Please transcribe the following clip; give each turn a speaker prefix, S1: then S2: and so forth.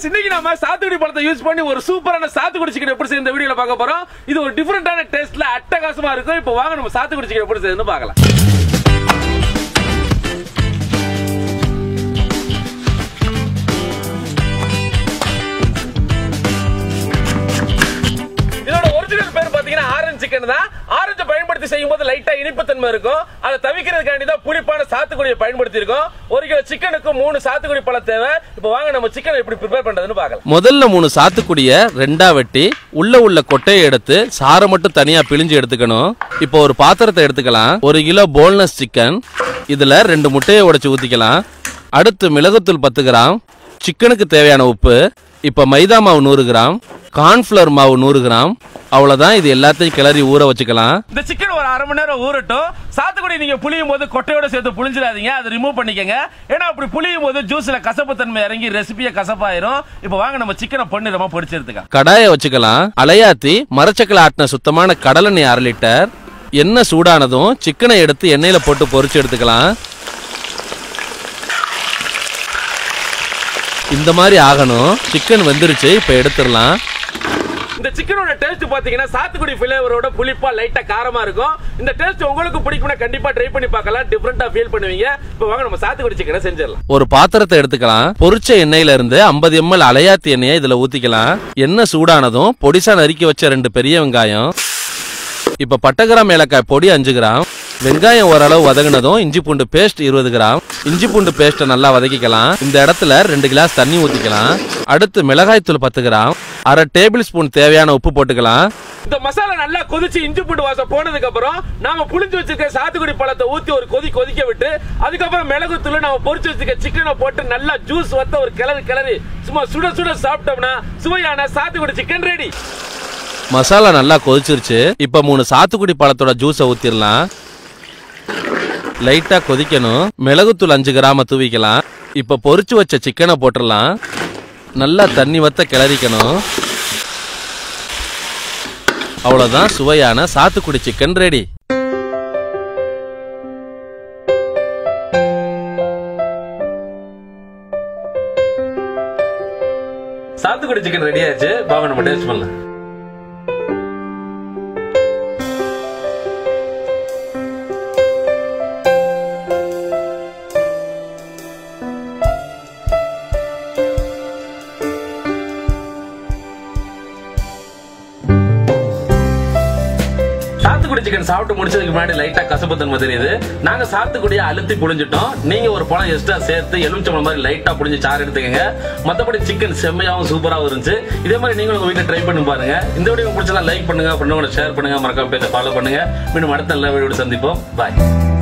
S1: friends இன்னைக்கு நாம சாத்துக்குடி பழத்தை யூஸ் பண்ணி ஒரு சூப்பரான சாத்துக்குடி சிக்கன் எப்படி செய்ய இந்த வீடியோல பார்க்க போறோம் இது ஒரு டிஃபரெண்டான டேஸ்ட்ல அட்டகாசமா இருக்கும் இப்போ வாங்க நம்ம சாத்துக்குடி சிக்கன் எப்படி செய்யணும்னு பார்க்கலாம் இதோட ஒரிஜினல் பேர் பாத்தீங்கன்னா ஆரஞ்சு சிக்கன் தான் ஆரஞ்சு பயன்படுத்தி செய்யும் போது லைட்டா இனிப்புத்தன்மை இருக்கும் அதை தவிக்கிறதுக்காண்டி தான் புளிப்பான சாத்துக்குடியை பயன்படுத்தி இருக்கோம் ஒரு கிலோ சிக்கனுக்கு மூணு சாத்துக்குடி பழம் தேவை இப்போ வாங்க நம்ம சிக்கன் எப்படி ப்ரிப்பேர் பண்றதுன்னு பார்க்கலாம்
S2: முதல்ல மூணு சாத்துக்குடிய ரெண்டா வெட்டி உள்ள உள்ள கொட்டையை எடுத்து சாரை மட்டும் தனியா பிழிஞ்சு எடுத்துக்கணும் இப்போ ஒரு பாத்திரத்தை எடுத்துக்கலாம் ஒரு கிலோ போல்னஸ் சிக்கன் இதுல ரெண்டு முட்டையை உடைச்சு ஊத்திக்கலாம் அடுத்து மிளகுத்தூள் பத்து கிராம் சிக்கனுக்கு தேவையான உப்பு இப்ப மைதா மாவு நூறு கிராம் கார்ன்ஃபிளவர் மாவு நூறு கிராம் அவ்வளவுதான் இது எல்லாத்தையும் கிளறி ஊற வச்சுக்கலாம்
S1: இந்த சிக்கன் ஒரு அரை மணி நேரம் ஊறட்டும் சாத்துக்குடி நீங்க புளியும் போது கொட்டையோட சேர்த்து புளிஞ்சிடாதீங்க அதை ரிமூவ் பண்ணிக்கங்க ஏன்னா அப்படி புளியும் போது ஜூஸ்ல கசப்பு தன்மை இறங்கி ரெசிபியை கசப்பாயிரும் இப்போ வாங்க நம்ம சிக்கனை பொன்னிறமா பொரிச்சு எடுத்துக்கலாம்
S2: கடாயை வச்சுக்கலாம் அலையாத்தி மரச்சக்கல ஆட்டின சுத்தமான கடலெண்ணெய் அரை லிட்டர் எண்ணெய் சூடானதும் சிக்கனை எடுத்து எண்ணெயில போட்டு பொரிச்சு எடுத்துக்கலாம் இந்த மாதிரி ஆகணும் சிக்கன் வெந்துருச்சு இப்ப எடுத்துடலாம்
S1: இந்த சிக்கனோட டேஸ்ட் பாத்தீங்கன்னா சாத்துக்குடி ஃபிளேவரோட புளிப்பா லைட்டா காரமா இருக்கும் இந்த டேஸ்ட் உங்களுக்கு பிடிக்கும்னா கண்டிப்பா ட்ரை பண்ணி பார்க்கலாம் டிஃபரெண்டா ஃபீல் பண்ணுவீங்க இப்போ வாங்க நம்ம சாத்துக்குடி சிக்கனை செஞ்சிடலாம்
S2: ஒரு பாத்திரத்தை எடுத்துக்கலாம் பொரிச்ச எண்ணெயில இருந்து 50 எம்எல் அலையாத்தி எண்ணெயை இதுல ஊத்திக்கலாம் எண்ணெய் சூடானதும் பொடிசா நறுக்கி வச்ச ரெண்டு பெரிய வெங்காயம் இப்ப பட்டை கிராம் ஏலக்காய் பொடி அஞ்சு கிராம் வெங்காயம் ஓரளவு வதங்கினதும் இஞ்சி பூண்டு பேஸ்ட் இருபது கிராம் இஞ்சி பூண்டு பேஸ்ட்டை நல்லா வதக்கிக்கலாம் இந்த இடத்துல ரெண்டு கிளாஸ் தண்ணி ஊத்திக்கலாம் அடுத்து மிளகாய் தூள் பத்து கிராம் அரை டேபிள் ஸ்பூன் தேவையான உப்பு போட்டுக்கலாம்
S1: இந்த மசாலா நல்லா கொதிச்சு இஞ்சி பூண்டு வாசம் போனதுக்கு அப்புறம் நாம புளிஞ்சு வச்சிருக்க சாத்துக்குடி பழத்தை ஊத்தி ஒரு கொதி கொதிக்க விட்டு அதுக்கப்புறம் மிளகு தூள் நாம பொரிச்சு வச்சிருக்க சிக்கனை போட்டு நல்லா ஜூஸ் வத்த ஒரு கிளறி கிளறி சும்மா சுட சுட சாப்பிட்டோம்னா சுவையான சாத்துக்குடி சிக்கன் ரெடி
S2: மசாலா நல்லா கொதிச்சிருச்சு இப்ப மூணு சாத்துக்குடி பழத்தோட ஜூஸை ஊத்திடலாம் லைட்டா கொதிக்கணும் மிளகுத்தூள் அஞ்சு கிராம தூவிக்கலாம் இப்ப பொரிச்சு வச்ச சிக்கனை போட்டுடலாம் நல்லா தண்ணி வத்த கிளறிக்கணும் அவ்வளவுதான் சுவையான சாத்துக்குடி சிக்கன் ரெடி
S1: சாத்துக்குடி சிக்கன் ரெடி ஆச்சு வாங்க நம்ம டேஸ்ட் பண்ணலாம் சாத்துக்குடி சிக்கன் சாப்பிட்டு முடிச்சதுக்கு முன்னாடி லைட்டா கசப்பு தன்மை தெரியுது நாங்க சாத்துக்குடியை அழுத்தி புழிஞ்சிட்டோம் நீங்க ஒரு பழம் எக்ஸ்ட்ரா சேர்த்து எலுமிச்சம்பழம் மாதிரி லைட்டா புழிஞ்சு சாறு எடுத்துக்கங்க மத்தபடி சிக்கன் செம்மையாவும் சூப்பராகவும் இருந்துச்சு இதே மாதிரி நீங்களும் உங்க வீட்டுல ட்ரை பண்ணி பாருங்க இந்த வீடியோ பிடிச்சதா லைக் பண்ணுங்க ஃப்ரெண்டோட ஷேர் பண்ணுங்க மறக்காம பேஜை ஃபாலோ பண்ணுங்க மீண்டும் அடுத்த நல்ல வீடியோ சந்திப்போம் பாய்